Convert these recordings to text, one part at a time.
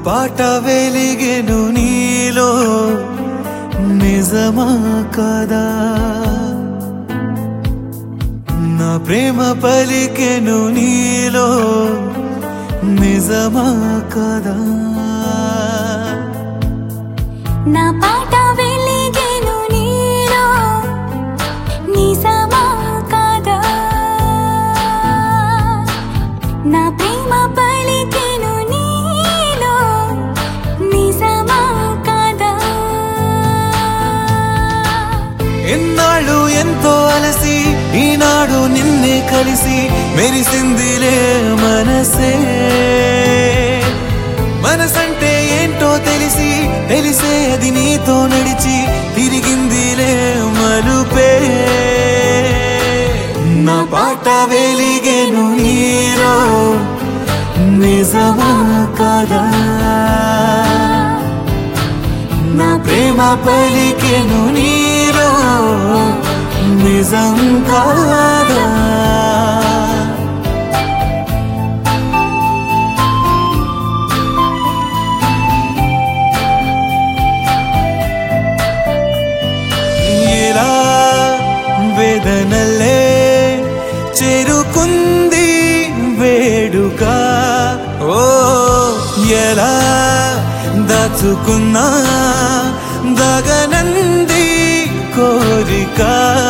పాట వెలిగెను నీలో నిజమా కదా నా ప్రేమ పలికెను నీలో నిజమా కదా నా పాట వెలిగెను నీలో నిజమా కాదా నా ప్రేమ పలికెను నీలో నిజమా కాదా ఎన్నాళ్ళు ఎంతో అలసి ఈనాడు నిన్నే కలిసి మెరిసిందిలే మనసే మనసంటే ఏంటో తెలిసి తెలిసే అది నీతో నడిచి తిరిగిందిలే మలుపే నా పాట వెలిగెను నీరో నిజమా కదా నా ప్రేమ పలికెను నీలో నిజం కాదా ఎలా వేదనలే చేరుకుంది వేడుక ఓ ఎలా దాచుకున్నా దగనంది కోరిక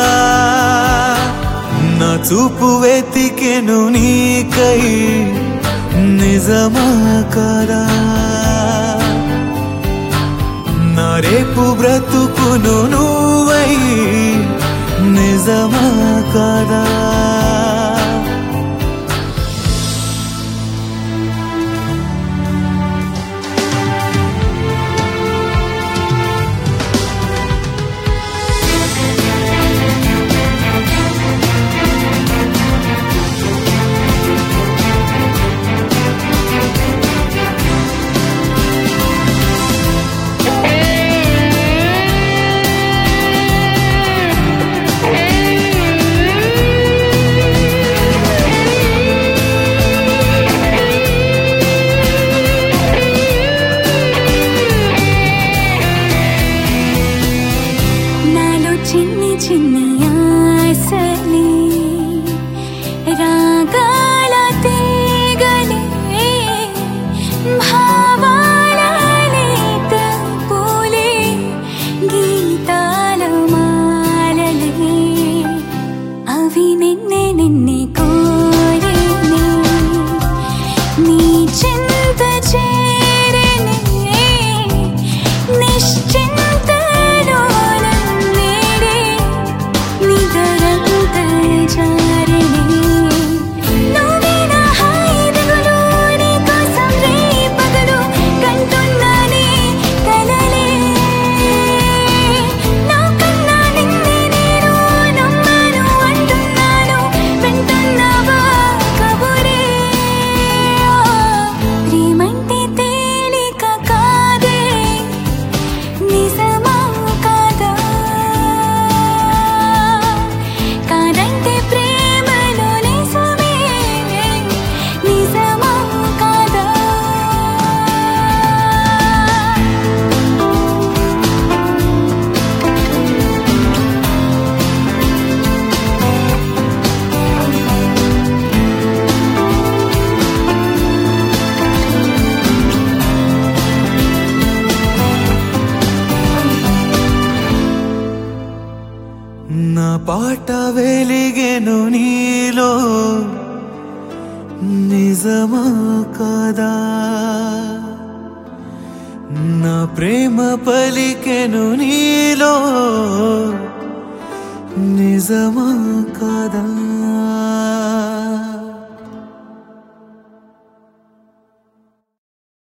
నా చూపు వెతికెను నీకై నిజమా కదా నా రేపు బ్రతుకును నువ్వై నిజమా కదా నాలో చిన్ని చిన్ని ఆశలే రాగాల తీగలే భావాల లేత పూలే గీతాల మాలలే అవి నిన్నే నిన్నే కోరేనే నీ చింత చేరనే నిశ్చింతలో నన్నేడే నిదరంత జారనే నువ్వే నా హాయి దిగులు నీ కోసం రే పగలు కంటున్నానే కలలే నా కన్నా నిన్నే నేను నమ్మాను అంటున్నాను వింటున్నావా కబురే ప్రేమంటే తేలిక కాదే నిజమా కాదా కాదంటే ప్రేమలో నిజమే నిజమా కాదా నా పాట వెలిగెను నీలో నిజమా కదా నా ప్రేమ పలికెను నీలో నిజమా కదా